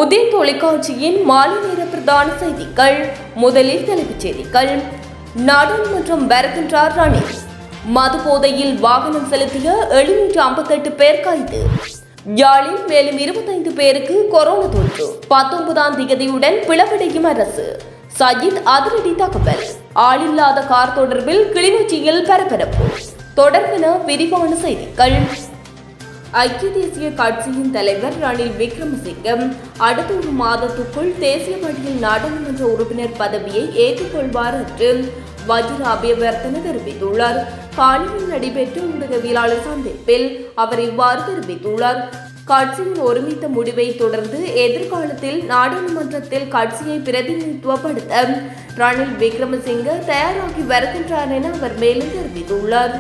உதய தொலைக்காட்சியின் மாலை நேர பிரதான செய்திகள் முதலில் தலைப்புச் செய்திகள் நாடாளுமன்றம் வருகின்றார் ரணில் மது போதையில் வாகனம் செலுத்திய எழுநூற்று ஐம்பத்தெட்டு பேர் கைது யாழில் மேலும் இருபத்தைந்து பேருக்கு கொரோனா தொற்று பத்தொன்பதாம் திகதியுடன் பிளவடையும் அரசு சஜித் அதிரடி தகவல் ஆளில்லாத கார் தொடர்பில் கிளிநொச்சியில் பரபரப்பு தொடர்பென விரிவான செய்திகள் ஐக்கிய தேசிய கட்சியின் தலைவர் ரணில் விக்ரமசிங்கம் அடுத்த ஒரு மாதத்துக்குள் தேசிய பட்டியல் நாடாளுமன்ற உறுப்பினர் பதவியை ஏற்றுக்கொள்வார் என்று வஜிர அபியவர்த்தன தெரிவித்துள்ளார் காலையில் நடைபெற்ற ஊடகவியலாளர் சந்திப்பில் அவர் இவ்வாறு தெரிவித்துள்ளார் கட்சியின் ஒருமித்த முடிவை தொடர்ந்து எதிர்காலத்தில் நாடாளுமன்றத்தில் கட்சியை பிரதிநிதித்துவப்படுத்த ரணில் விக்ரமசிங்க தயாராகி வருகின்றார் என அவர் மேலும் தெரிவித்துள்ளார்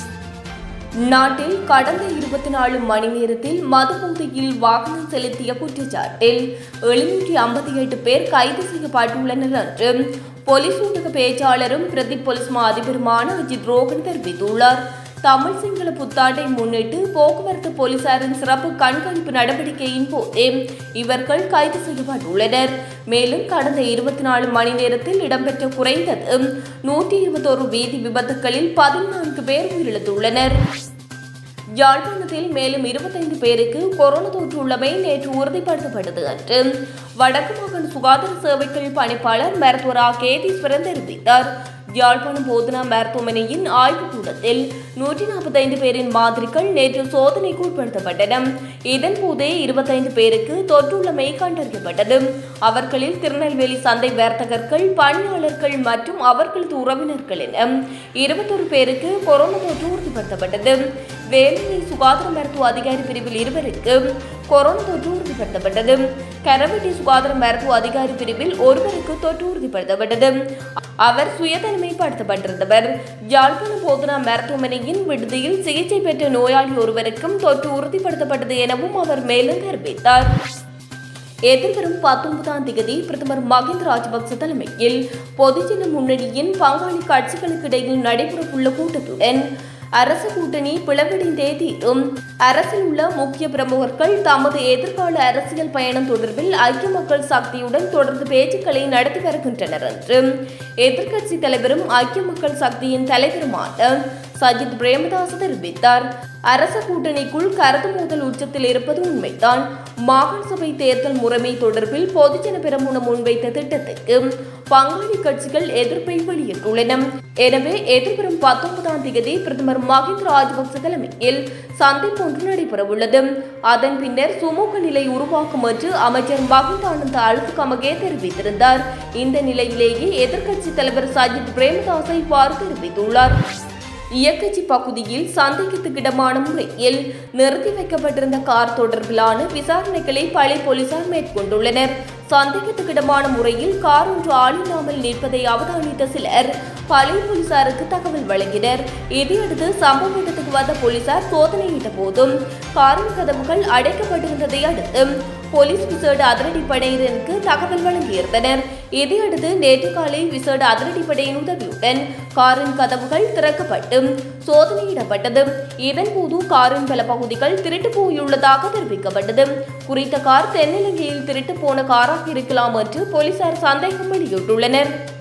நாட்டில் கடந்த இருபத்தி நாலு மணி நேரத்தில் மதுபோதையில் வாகனம் செலுத்திய குற்றச்சாட்டில் எழுநூற்றி ஐம்பத்தி எட்டு பேர் கைது செய்யப்பட்டுள்ளனர் என்று போலீஸ் ஊடக பேச்சாளரும் பிரதி போலீஸ் மா அதிபருமான அஜித் ரோகன் தெரிவித்துள்ளார் தமிழ் சிங்கள புத்தாண்டை முன்னிட்டு போக்குவரத்து போலீசாரின் சிறப்பு கண்காணிப்பு நடவடிக்கையின் போதே இவர்கள் கைது செய்யப்பட்டுள்ளனர் மேலும் கடந்த இருபத்தி நாலு மணி நேரத்தில் இடம்பெற்ற குறைந்தது நூற்றி இருபத்தோரு வீதி விபத்துகளில் பதினான்கு பேர் உயிரிழந்துள்ளனர் யாழ்ப்பாணத்தில் மேலும் இருபத்தைந்து பேருக்கு கொரோனா தொற்று உள்ளமை நேற்று உறுதிப்படுத்தப்பட்டது என்று வடக்கு மாகாண சுகாதார சேவைகள் பணிப்பாளர் மருத்துவர் ஆ கேதீஸ்வரன் தெரிவித்தார் யாழ்ப்பாணம் போதனா மருத்துவமனையின் ஆய்வுக் கூடத்தில் நூற்றி நாற்பத்தைந்து பேரின் மாதிரிகள் நேற்று சோதனைக்கு உட்படுத்தப்பட்டன இதன்போதே இருபத்தைந்து பேருக்கு தொற்றுள்ளமை கண்டறியப்பட்டது அவர்களில் திருநெல்வேலி சந்தை வர்த்தகர்கள் பணியாளர்கள் மற்றும் அவர்களது உறவினர்கள் என இருபத்தொரு பேருக்கு கொரோனா தொற்று உறுதிப்படுத்தப்பட்டது வேலூரில் சுகாதார மருத்துவ அதிகாரி பிரிவில் இருவருக்கு கொரோனா தொற்று உறுதிப்படுத்தப்பட்டது கரவெட்டி சுகாதார மருத்துவ அதிகாரி பிரிவில் ஒருவருக்கு தொற்று உறுதிப்படுத்தப்பட்டது அவர் சுயதனிமைப்படுத்தப்பட்டிருந்தவர் யாழ்ப்பாணம் போதனா மருத்துவமனையின் விடுதியில் சிகிச்சை பெற்ற நோயாளி ஒருவருக்கும் தொற்று உறுதிப்படுத்தப்பட்டது எனவும் அவர் மேலும் தெரிவித்தார் எதிர்வரும் பத்தொன்பதாம் தேதி பிரதமர் மகிந்த ராஜபக்ச தலைமையில் பொதுஜன முன்னணியின் பங்காளி கட்சிகளுக்கு இடையில் நடைபெறவுள்ள கூட்டத்துடன் அரசு கூட்டணி பிளவடைந்தே தீரும் அரசில் உள்ள முக்கிய பிரமுகர்கள் தமது எதிர்கால அரசியல் பயணம் தொடர்பில் ஐக்கிய மக்கள் சக்தியுடன் தொடர்ந்து பேச்சுக்களை நடத்தி வருகின்றனர் என்று எதிர்க்கட்சி தலைவரும் ஐக்கிய மக்கள் சக்தியின் தலைவருமான சஜித் பிரேமதாஸ் தெரிவித்தார் அரச கூட்டணிக்குள் கருத்து மோதல் உச்சத்தில் இருப்பது உண்மைதான் மாகாண சபை தேர்தல் முறைமை தொடர்பில் பொதுஜன பெரமுன முன்வைத்த திட்டத்துக்கு பங்காளி கட்சிகள் எதிர்ப்பை வெளியிட்டுள்ளன எனவே எதிர்வரும் பத்தொன்பதாம் தேதி பிரதமர் மஹிந்த ராஜபக்ச தலைமையில் சந்திப்பு ஒன்று நடைபெறவுள்ளது அதன் பின்னர் சுமூக நிலை உருவாக்கும் என்று அமைச்சர் மஹிந்த ஆனந்த அழுத்துக்கமகே தெரிவித்திருந்தார் இந்த நிலையிலேயே எதிர்க்கட்சி தலைவர் சஜித் பிரேமதாசை இவ்வாறு தெரிவித்துள்ளார் இயக்கச்சி பகுதியில் சந்தேகத்துக்கிடமான முறையில் நிறுத்தி வைக்கப்பட்டிருந்த கார் தொடர்பிலான விசாரணைகளை பழி போலீசார் மேற்கொண்டுள்ளனர் சந்தேகத்துக்கிடமான முறையில் கார் ஒன்று ஆளில்லாமல் நிற்பதை அவதானித்த சிலர் பழைய போலீசாருக்கு தகவல் வழங்கினர் இதையடுத்து சம்பவ இடத்துக்கு வந்த போலீசார் சோதனையிட்ட போதும் காரின் கதவுகள் அடைக்கப்பட்டிருந்ததை அடுத்து போலீஸ் விசேட அதிரடிப்படையினருக்கு தகவல் வழங்கியிருந்தனர் இதையடுத்து நேற்று காலை விசேட அதிரடிப்படையின் உதவியுடன் காரின் கதவுகள் திறக்கப்பட்டு சோதனையிடப்பட்டது இதன்போது காரின் பல பகுதிகள் திருட்டு போயுள்ளதாக தெரிவிக்கப்பட்டது குறித்த கார் தென்னிலங்கையில் திருட்டு போன காராக இருக்கலாம் என்று போலீசார் சந்தேகம் வெளியிட்டுள்ளனர்